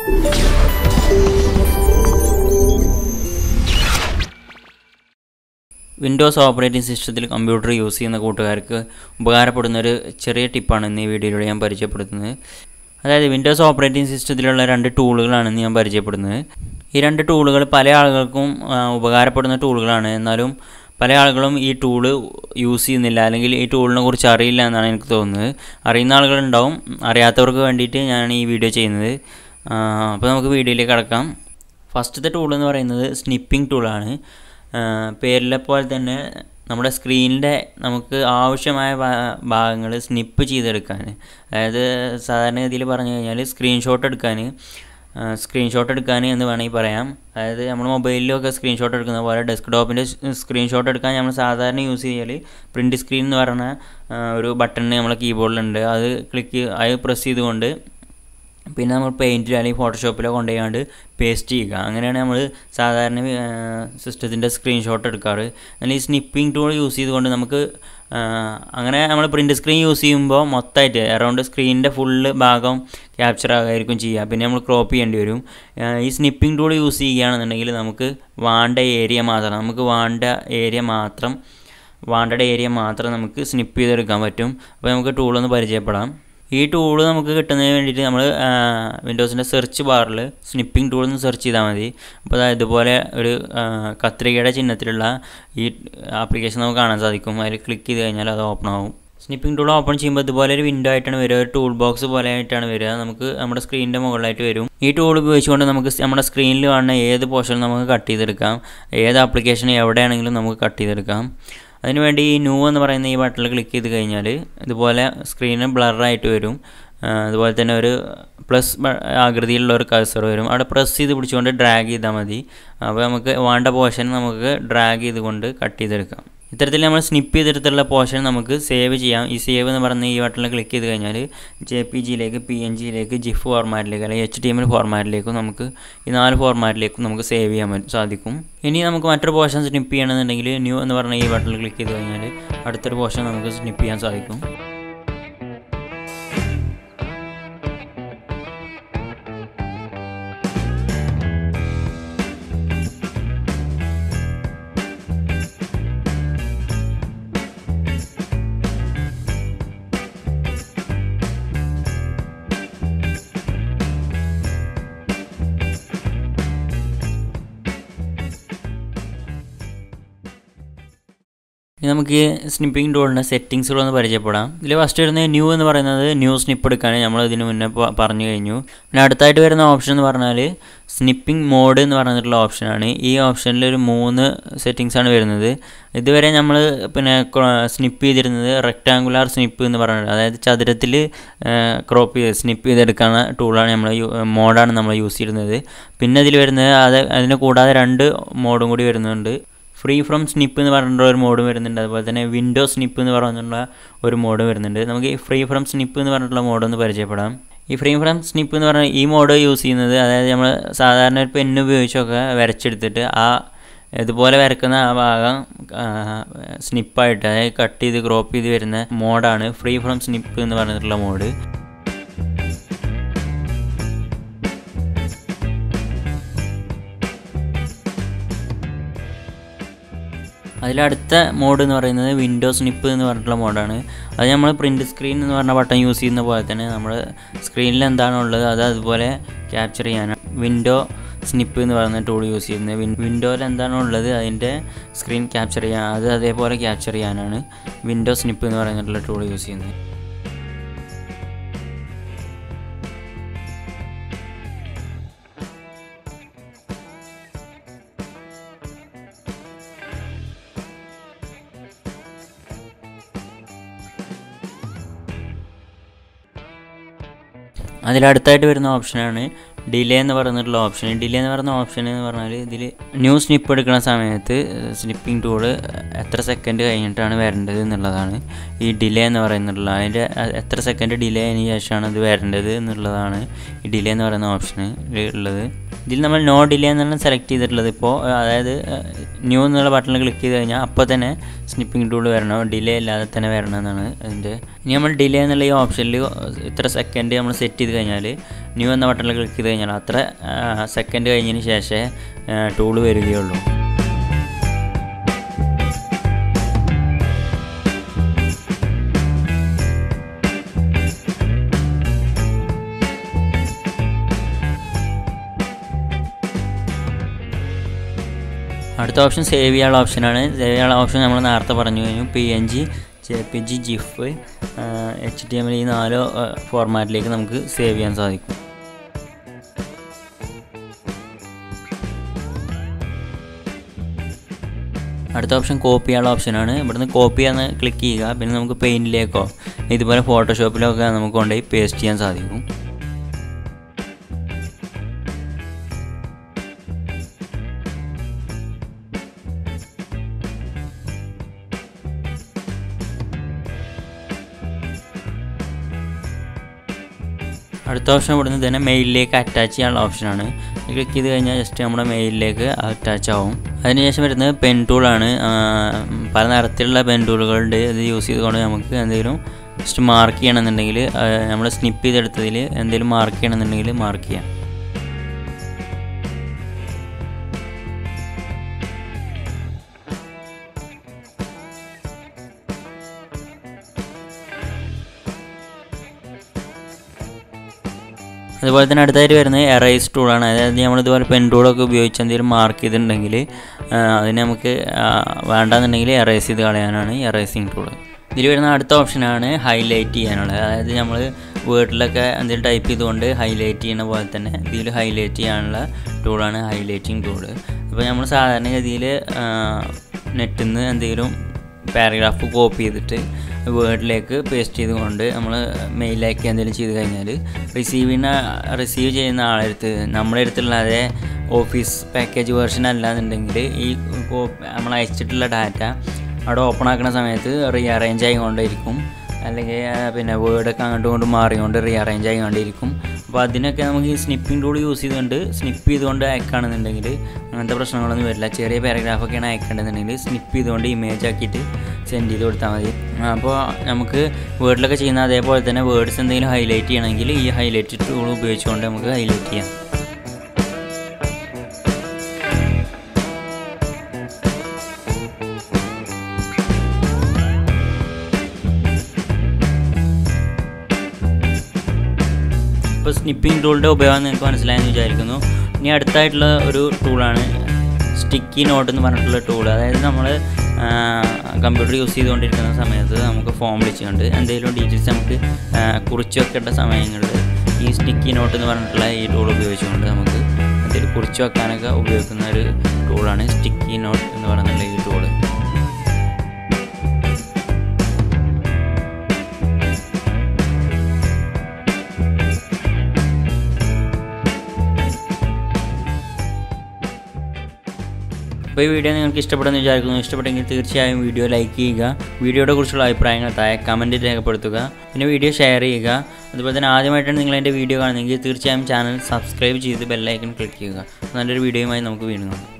Windows operating സിസ്റ്റത്തിൽ computer use ചെയ്യുന്ന കൂട്ടുകാർക്ക് ഉപകാരപ്പെടുന്ന ഒരു ചെറിയ ടിപ്പാണ് ഇന്ന് ഈ വീഡിയോയിലൂടെ ഞാൻ പരിചയപ്പെടുത്തുന്നത് അതായത് വിൻഡോസ് ഓപ്പറേറ്റിംഗ് സിസ്റ്റത്തിലുള്ള രണ്ട് ടൂളുകളാണ് ഇന്ന് ഞാൻ പരിചയപ്പെടുന്നത് ഈ രണ്ട് ടൂളുകൾ പല ആളുകൾക്കും ആ, ഉപകാരപ്പെടുന്ന ടൂളുകളാണ് എന്നാലും പല ആളുകളും ഈ ടൂള് യൂസ് ചെയ്യുന്നില്ല അല്ലെങ്കിൽ ഈ ടൂളിനെ കുറിച്ച് അറിയില്ല എന്നാണ് എനിക്ക് തോന്നുന്നത് അറിയുന്ന ആളുകളുണ്ടാവും അറിയാത്തവർക്ക് വേണ്ടിയിട്ട് ഞാൻ ഈ വീഡിയോ ചെയ്യുന്നത് അപ്പോൾ നമുക്ക് വീഡിയോയിലേക്ക് കടക്കാം ഫസ്റ്റത്തെ ടൂൾ എന്ന് പറയുന്നത് സ്നിപ്പിംഗ് ടൂളാണ് പേരിലെ പോലെ തന്നെ നമ്മുടെ സ്ക്രീനിൻ്റെ നമുക്ക് ആവശ്യമായ ഭാഗങ്ങൾ സ്നിപ്പ് ചെയ്തെടുക്കാൻ അതായത് സാധാരണഗതിയിൽ പറഞ്ഞു കഴിഞ്ഞാൽ സ്ക്രീൻഷോട്ട് എടുക്കാൻ സ്ക്രീൻഷോട്ട് എടുക്കാൻ എന്ന് വേണമെങ്കിൽ പറയാം അതായത് നമ്മൾ മൊബൈലിലൊക്കെ സ്ക്രീൻഷോട്ട് എടുക്കുന്ന പോലെ ഡെസ്ക്ടോപ്പിൻ്റെ സ്ക്രീൻഷോട്ട് എടുക്കാൻ നമ്മൾ സാധാരണ യൂസ് ചെയ്യൽ പ്രിൻറ്റ് സ്ക്രീൻ എന്ന് പറഞ്ഞ ആ, ഒരു ബട്ടൺ നമ്മളെ കീബോർഡിലുണ്ട് അത് ക്ലിക്ക് അത് പ്രസ് ചെയ്തുകൊണ്ട് പിന്നെ നമ്മൾ പെയിൻറ്റിൽ അല്ലെങ്കിൽ ഫോട്ടോഷോപ്പിലോ കൊണ്ടുപോയാണ്ട് പേസ്റ്റ് ചെയ്യുക അങ്ങനെയാണ് നമ്മൾ സാധാരണ സിസ്റ്റത്തിൻ്റെ സ്ക്രീൻഷോട്ട് എടുക്കാറ് എന്നാൽ ഈ സ്നിപ്പിംഗ് ടൂൾ യൂസ് ചെയ്തുകൊണ്ട് നമുക്ക് ആ, അങ്ങനെ നമ്മൾ പ്രിൻ്റ് സ്ക്രീൻ യൂസ് ചെയ്യുമ്പോൾ മൊത്തമായിട്ട് അറൗണ്ട് സ്ക്രീനിൻ്റെ ഫുള്ള് ഭാഗം ക്യാപ്ചർ ആകായിരിക്കും ചെയ്യുക പിന്നെ നമ്മൾ ക്രോപ്പ് ചെയ്യേണ്ടി വരും ആ, ഈ സ്നിപ്പിംഗ് ടൂൾ യൂസ് ചെയ്യുകയാണെന്നുണ്ടെങ്കിൽ നമുക്ക് വേണ്ട ഏരിയ മാത്രം നമുക്ക് വേണ്ട ഏരിയ മാത്രം വാണ്ടഡ് ഏരിയ മാത്രം നമുക്ക് സ്നിപ്പ് ചെയ്തെടുക്കാൻ പറ്റും അപ്പോൾ നമുക്ക് ടൂളൊന്ന് പരിചയപ്പെടാം ഈ ടൂള് നമുക്ക് കിട്ടുന്നതിന് വേണ്ടിയിട്ട് നമ്മൾ വിൻഡോസിൻ്റെ സെർച്ച് ബാറിൽ സ്നിപ്പിംഗ് ടൂൾ എന്ന് സെർച്ച് ചെയ്താൽ മതി അപ്പോൾ അതായത് ഇതുപോലെ ഒരു ആ, കത്രികയുടെ ചിഹ്നത്തിലുള്ള ഈ ആപ്ലിക്കേഷൻ നമുക്ക് കാണാൻ സാധിക്കും അതിൽ ക്ലിക്ക് ചെയ്ത് കഴിഞ്ഞാൽ അത് ഓപ്പൺ ആവും സ്നിപ്പിംഗ് ടൂൾ ഓപ്പൺ ചെയ്യുമ്പോൾ ഇതുപോലെ ഒരു വിൻഡോ ആയിട്ടാണ് വരിക ഒരു ടൂൾ ബോക്സ് പോലെ ആയിട്ടാണ് വരിക നമുക്ക് നമ്മുടെ സ്ക്രീനിൻ്റെ മുകളിലായിട്ട് വരും ഈ ടൂൾ ഉപയോഗിച്ചുകൊണ്ട് നമുക്ക് സ് നമ്മുടെ സ്ക്രീനിൽ കാണുന്ന ഏത് പോർഷൻ നമുക്ക് കട്ട് ചെയ്തെടുക്കാം ഏത് ആപ്ലിക്കേഷൻ എവിടെയാണെങ്കിലും നമുക്ക് കട്ട് ചെയ്തെടുക്കാം അതിനുവേണ്ടി ഈ ന്യൂ എന്ന് പറയുന്ന ഈ ബട്ടണിൽ ക്ലിക്ക് ചെയ്ത് കഴിഞ്ഞാൽ ഇതുപോലെ സ്ക്രീന് ബ്ലറായിട്ട് വരും ആ, അതുപോലെ തന്നെ ഒരു പ്ലസ് ആകൃതിയിലുള്ള ഒരു കഴ്സർ വരും അവിടെ പ്രസ് ചെയ്ത് പിടിച്ചുകൊണ്ട് ഡ്രാഗ് ചെയ്താൽ മതി അപ്പോൾ നമുക്ക് വേണ്ട പോർഷൻ നമുക്ക് ഡ്രാഗ് ചെയ്തുകൊണ്ട് കട്ട് ചെയ്തെടുക്കാം ഇത്തരത്തിൽ നമ്മൾ സ്നിപ്പ് ചെയ്തെടുത്തുള്ള പോർഷൻ നമുക്ക് സേവ് ചെയ്യാം ഈ സേവ് എന്ന് പറയുന്ന ഈ ബട്ടണിൽ ക്ലിക്ക് ചെയ്ത് കഴിഞ്ഞാൽ ജെ പി ജിയിലേക്ക് പി എൻ ജിയിലേക്ക് ജിഫ് ഫോർമാറ്റിലേക്ക് അല്ലെങ്കിൽ എച്ച് ടി എം എൽ ഫോർമാറ്റിലേക്കും നമുക്ക് ഈ നാല് ഫോർമാറ്റിലേക്കും നമുക്ക് സേവ് ചെയ്യാൻ പറ്റും സാധിക്കും ഇനി നമുക്ക് മറ്റൊരു പോർഷൻ സ്നിപ്പ് ചെയ്യണമെന്നുണ്ടെങ്കിൽ ന്യൂ എന്ന് പറഞ്ഞ ഈ ബട്ടണിൽ ക്ലിക്ക് ചെയ്ത് കഴിഞ്ഞാൽ അടുത്തൊരു പോർഷൻ നമുക്ക് സ്നിപ്പ് ചെയ്യാൻ സാധിക്കും ഇനി നമുക്ക് ഈ സ്നിപ്പിംഗ് ടൂളിൻ്റെ സെറ്റിങ്സുകളൊന്ന് പരിചയപ്പെടാം ഇതിൽ ഫസ്റ്റ് വരുന്നത് ന്യൂ എന്ന് പറയുന്നത് ന്യൂ സ്നിപ്പ് എടുക്കാൻ നമ്മൾ ഇതിന് മുന്നേ പ- പറഞ്ഞു കഴിഞ്ഞു പിന്നെ അടുത്തായിട്ട് വരുന്ന ഓപ്ഷൻ എന്ന് പറഞ്ഞാൽ സ്നിപ്പിംഗ് മോഡ് എന്ന് പറഞ്ഞിട്ടുള്ള ഓപ്ഷനാണ് ഈ ഓപ്ഷനിൽ ഒരു മൂന്ന് സെറ്റിങ്സ് ആണ് വരുന്നത് ഇതുവരെ നമ്മൾ പിന്നെ സ്നിപ്പ് ചെയ്തിരുന്നത് റെക്ടാങ്കുലാർ സ്നിപ്പ് എന്ന് പറയുന്നത് അതായത് ചതുരത്തിൽ ക്രോപ്പ് ചെയ്ത് സ്നിപ്പ് ചെയ്തെടുക്കുന്ന ടൂളാണ് നമ്മൾ മോഡാണ് നമ്മൾ യൂസ് ചെയ്യുന്നത് പിന്നെ ഇതിൽ വരുന്നത് അത് അതിന് കൂടാതെ രണ്ട് മോഡും കൂടി വരുന്നുണ്ട് ഫ്രീ ഫ്രം സ്നിപ്പ് എന്ന് പറഞ്ഞിട്ടുള്ള ഒരു മോഡ് വരുന്നുണ്ട് അതുപോലെ തന്നെ വിൻഡോ സ്നിപ്പ് എന്ന് പറഞ്ഞിട്ടുള്ള ഒരു മോഡ് വരുന്നുണ്ട് നമുക്ക് ഈ ഫ്രീ ഫ്രം സ്നിപ്പ് എന്ന് പറഞ്ഞിട്ടുള്ള മോഡ് ഒന്ന് പരിചയപ്പെടാം ഈ ഫ്രീ ഫ്രം സ്നിപ്പ് എന്ന് പറഞ്ഞാൽ ഈ മോഡ് യൂസ് ചെയ്യുന്നത് അതായത് നമ്മൾ സാധാരണ ഒരു പെന്ന് ഉപയോഗിച്ചൊക്കെ വരച്ചെടുത്തിട്ട് ആ ഇതുപോലെ വരക്കുന്ന ആ ഭാഗം സ്നിപ്പായിട്ട് അതായത് കട്ട് ചെയ്ത് ക്രോപ്പ് ചെയ്ത് വരുന്ന മോഡാണ് ഫ്രീ ഫ്രം സ്നിപ്പ് എന്ന് പറഞ്ഞിട്ടുള്ള മോഡ് അതിലടുത്ത മോഡ് എന്ന് പറയുന്നത് വിൻഡോ സ്നിപ്പ് എന്ന് പറഞ്ഞിട്ടുള്ള മോഡാണ് അത് നമ്മൾ പ്രിൻ്റ് സ്ക്രീൻ എന്ന് പറഞ്ഞ ബട്ടൺ യൂസ് ചെയ്യുന്ന പോലെ തന്നെ നമ്മൾ സ്ക്രീനിൽ എന്താണോ ഉള്ളത് അത് അതുപോലെ ക്യാപ്ചർ ചെയ്യാനാണ് വിൻഡോ സ്നിപ്പ് എന്ന് പറയുന്ന ടൂൾ യൂസ് ചെയ്യുന്നത് വിൻ വിൻഡോയിൽ എന്താണോ ഉള്ളത് അതിൻ്റെ സ്ക്രീൻ ക്യാപ്ചർ ചെയ്യാൻ അത് അതേപോലെ ക്യാപ്ചർ ചെയ്യാനാണ് വിൻഡോ സ്നിപ്പ് എന്ന് പറഞ്ഞിട്ടുള്ള ടൂൾ യൂസ് ചെയ്യുന്നത് അതിലടുത്തായിട്ട് വരുന്ന ഓപ്ഷനാണ് ഡിലേ എന്ന് പറഞ്ഞിട്ടുള്ള ഓപ്ഷൻ ഡിലേ എന്ന് പറയുന്ന ഓപ്ഷൻ എന്ന് പറഞ്ഞാൽ ഇതിൽ ന്യൂ സ്നിപ്പ് എടുക്കുന്ന സമയത്ത് സ്നിപ്പിംഗ് ടൂള് എത്ര സെക്കൻഡ് കഴിഞ്ഞിട്ടാണ് വരേണ്ടത് എന്നുള്ളതാണ് ഈ ഡിലേ എന്ന് പറയുന്നുള്ള അതിൻ്റെ എത്ര സെക്കൻഡ് ഡിലേ അതിന് ശേഷമാണ് ഇത് വരേണ്ടത് എന്നുള്ളതാണ് ഈ ഡിലേ എന്ന് പറയുന്ന ഓപ്ഷന് ഉള്ളത് ഇതിൽ നമ്മൾ നോ ഡിലേ എന്നാണ് സെലക്ട് ചെയ്തിട്ടുള്ളത് ഇപ്പോൾ അതായത് ന്യൂ എന്നുള്ള ബട്ടണിൽ ക്ലിക്ക് ചെയ്ത് കഴിഞ്ഞാൽ അപ്പോൾ തന്നെ സ്നിപ്പിംഗ് ടൂൾ വരണം ഡിലേ ഇല്ലാതെ തന്നെ വരണം എന്നാണ് അതിൻ്റെ ഇനി നമ്മൾ ഡിലേ എന്നുള്ള ഈ ഓപ്ഷനിൽ ഇത്ര സെക്കൻഡ് നമ്മൾ സെറ്റ് ചെയ്ത് കഴിഞ്ഞാൽ ന്യൂ എന്ന ബട്ടണിൽ ക്ലിക്ക് ചെയ്ത് കഴിഞ്ഞാൽ അത്ര സെക്കൻഡ് കഴിഞ്ഞതിന് ശേഷമേ ടൂൾ വരികയുള്ളൂ അടുത്ത ഓപ്ഷൻ സേവ് ചെയ്യാനുള്ള ഓപ്ഷനാണ് സേവ് ചെയ്യാനുള്ള ഓപ്ഷൻ നമ്മൾ നേരത്തെ പറഞ്ഞു കഴിഞ്ഞു P N G J P G GIF H T M L ഈ നാലോ ഫോർമാറ്റിലേക്ക് നമുക്ക് സേവ് ചെയ്യാൻ സാധിക്കും അടുത്ത ഓപ്ഷൻ കോപ്പി ചെയ്യാനുള്ള ഓപ്ഷനാണ് ഇവിടുന്ന് കോപ്പി ചെയ്യാന്ന് ക്ലിക്ക് ചെയ്യുക പിന്നെ നമുക്ക് പെയിൻറ്റിലേക്കോ ഇതുപോലെ ഫോട്ടോഷോപ്പിലോ ഒക്കെ നമുക്ക് കൊണ്ടുപോയി പേസ്റ്റ് ചെയ്യാൻ സാധിക്കും അടുത്ത ഓപ്ഷൻ ഇവിടുന്ന് തന്നെ മെയിലിലേക്ക് അറ്റാച്ച് ചെയ്യാനുള്ള ഓപ്ഷനാണ് ക്ലിക്ക് ചെയ്ത് കഴിഞ്ഞാൽ ജസ്റ്റ് നമ്മുടെ മെയിലിലേക്ക് അറ്റാച്ച് ആവും അതിനുശേഷം വരുന്നത് പെൻ ടൂളാണ് പല നിറത്തിലുള്ള പെൻ ടൂളുകളുണ്ട് ഇത് യൂസ് ചെയ്തുകൊണ്ട് നമുക്ക് എന്തെങ്കിലും ജസ്റ്റ് മാർക്ക് ചെയ്യണമെന്നുണ്ടെങ്കിൽ നമ്മൾ സ്നിപ്പ് ചെയ്തെടുത്തതിൽ എന്തെങ്കിലും മാർക്ക് ചെയ്യണമെന്നുണ്ടെങ്കിൽ മാർക്ക് ചെയ്യാം അതുപോലെ തന്നെ അടുത്തായിട്ട് വരുന്നത് എറൈസ് ടൂളാണ് അതായത് നമ്മൾ ഇതുപോലെ പെൻ ടൂളൊക്കെ ഉപയോഗിച്ച് എന്തെങ്കിലും മാർക്ക് ചെയ്തിട്ടുണ്ടെങ്കിൽ അതിന് നമുക്ക് വേണ്ടാന്നുണ്ടെങ്കിൽ എറൈസ് ചെയ്ത് കളയാനാണ് എറൈസിങ് ടൂൾ ഇതിൽ വരുന്ന അടുത്ത ഓപ്ഷനാണ് ഹൈലൈറ്റ് ചെയ്യാനുള്ളത് അതായത് നമ്മൾ വേർഡിലൊക്കെ എന്തെങ്കിലും ടൈപ്പ് ചെയ്തുകൊണ്ട് ഹൈലൈറ്റ് ചെയ്യുന്ന പോലെ തന്നെ ഇതിൽ ഹൈലൈറ്റ് ചെയ്യാനുള്ള ടൂളാണ് ഹൈലൈറ്റിംഗ് ടൂള് അപ്പോൾ നമ്മൾ സാധാരണഗതിയിൽ നെറ്റിൽ നിന്ന് എന്തെങ്കിലും പാരഗ്രാഫ് കോപ്പി ചെയ്തിട്ട് വേർഡിലേക്ക് പേസ്റ്റ് ചെയ്തുകൊണ്ട് നമ്മൾ മെയിലാക്കി എന്തെങ്കിലും ചെയ്ത് കഴിഞ്ഞാൽ റിസീവിന് റിസീവ് ചെയ്യുന്ന ആളെടുത്ത് നമ്മുടെ അടുത്തുള്ള അതേ ഓഫീസ് പാക്കേജ് വേർഷൻ അല്ലാന്നുണ്ടെങ്കിൽ ഈ നമ്മൾ അയച്ചിട്ടുള്ള ഡാറ്റ അവിടെ ഓപ്പൺ ആക്കുന്ന സമയത്ത് റീ അറേഞ്ച് ആയിക്കൊണ്ടിരിക്കും അല്ലെങ്കിൽ പിന്നെ വേർഡൊക്കെ അങ്ങോട്ടും ഇങ്ങോട്ടും മാറിക്കൊണ്ട് റീ അറേഞ്ച് ആയിക്കൊണ്ടിരിക്കും അപ്പോൾ അതിനൊക്കെ നമുക്ക് ഈ സ്നിപ്പിംഗ് ടൂൾ യൂസ് ചെയ്തുകൊണ്ട് സ്നിപ്പ് ചെയ്തുകൊണ്ട് അയക്കുകയാണെന്നുണ്ടെങ്കിൽ അങ്ങനത്തെ പ്രശ്നങ്ങളൊന്നും വരില്ല ചെറിയ പാരഗ്രാഫൊക്കെയാണ് അയക്കേണ്ടതെന്നുണ്ടെങ്കിൽ സ്നിപ്പ് ചെയ്തുകൊണ്ട് ഇമേജ് ആക്കിയിട്ട് സെൻഡ് ചെയ്ത് കൊടുത്താൽ മതി അപ്പോൾ നമുക്ക് വേർഡിലൊക്കെ ചെയ്യുന്ന അതേപോലെ തന്നെ വേർഡ്സ് എന്തെങ്കിലും ഹൈലൈറ്റ് ചെയ്യണമെങ്കിൽ ഈ ഹൈലൈറ്റ് ടൂൾ ഉപയോഗിച്ചുകൊണ്ട് നമുക്ക് ഹൈലൈറ്റ് ചെയ്യാം ഇപ്പോൾ സ്നിപ്പിംഗ് ടൂളിൻ്റെ ഉപയോഗം നിങ്ങൾക്ക് മനസ്സിലായെന്ന് വിചാരിക്കുന്നു ഇനി അടുത്തായിട്ടുള്ള ഒരു ടൂളാണ് സ്റ്റിക്കി നോട്ട് എന്ന് പറഞ്ഞിട്ടുള്ള ടൂൾ അതായത് നമ്മൾ കമ്പ്യൂട്ടർ യൂസ് ചെയ്തുകൊണ്ടിരിക്കുന്ന സമയത്ത് നമുക്ക് ഫോം വിളിച്ചുകൊണ്ട് എന്തെങ്കിലും ഡീറ്റെയിൽസ് നമുക്ക് കുറിച്ച് വെക്കേണ്ട സമയങ്ങളിൽ ഈ സ്റ്റിക്കി നോട്ട് എന്ന് പറഞ്ഞിട്ടുള്ള ഈ ടൂൾ ഉപയോഗിച്ചുകൊണ്ട് നമുക്ക് എന്തെങ്കിലും കുറിച്ച് വെക്കാനൊക്കെ ഉപയോഗിക്കുന്ന ഒരു ടൂളാണ് സ്റ്റിക്കി നോട്ട് എന്ന് പറഞ്ഞിട്ടുള്ള ഈ ടൂള് അപ്പോൾ ഈ വീഡിയോ നിങ്ങൾക്ക് ഇഷ്ടപ്പെടുമെന്ന് വിചാരിക്കുന്നു ഇഷ്ടപ്പെട്ടെങ്കിൽ തീർച്ചയായും വീഡിയോ ലൈക്ക് ചെയ്യുക വീഡിയോയെ കുറിച്ചുള്ള അഭിപ്രായങ്ങൾ താഴെ കമൻറ്റ് രേഖപ്പെടുത്തുക പിന്നെ വീഡിയോ ഷെയർ ചെയ്യുക അതുപോലെ തന്നെ ആദ്യമായിട്ടാണ് നിങ്ങൾ എൻ്റെ വീഡിയോ കാണുന്നതെങ്കിൽ തീർച്ചയായും ചാനൽ സബ്സ്ക്രൈബ് ചെയ്ത് ബെല്ലൈക്കൺ ക്ലിക്ക് ചെയ്യുക നല്ലൊരു വീഡിയോയുമായി നമുക്ക് വീണ്ടും കാണാം